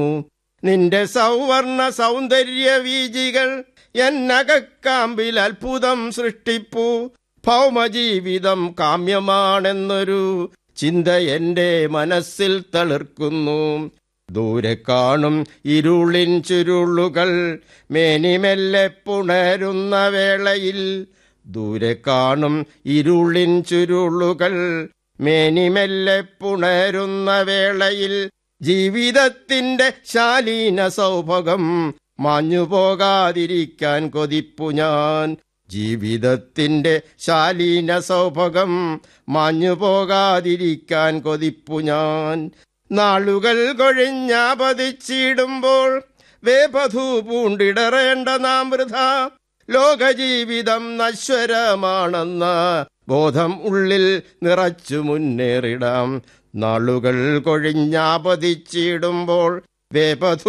നിന്റെ സൗവർണ സൗന്ദര്യ വീജികൾ എന്നകക്കാമ്പിൽ അത്ഭുതം സൃഷ്ടിപ്പു ഭൗമജീവിതം കാമ്യമാണെന്നൊരു ചിന്ത എന്റെ മനസ്സിൽ തളിർക്കുന്നു ദൂരെ കാണും ഇരുളിൻ ചുരുളുകൾ മേനിമെല്ലെ പുണരുന്ന വേളയിൽ ദൂരെ കാണും ഇരുളിൻ ചുരുളുകൾ മേനിമെല്ലെ പുണരുന്ന വേളയിൽ ജീവിതത്തിന്റെ ശാലീന സൗഭകം മാഞ്ഞു പോകാതിരിക്കാൻ കൊതിപ്പു ഞാൻ ജീവിതത്തിന്റെ ശാലീന സൗഭകം മാഞ്ഞു പോകാതിരിക്കാൻ കൊതിപ്പു ഞാൻ നാളുകൾ കൊഴിഞ്ഞാപതിച്ചിടുമ്പോൾ വേപധു പൂണ്ടിടറേണ്ട നാം വൃഥ ലോകജീവിതം നശ്വരമാണെന്ന ബോധം ഉള്ളിൽ നിറച്ചു മുന്നേറിടാം നാളുകൾ കൊഴിഞ്ഞാപതിച്ചിടുമ്പോൾ വേപധു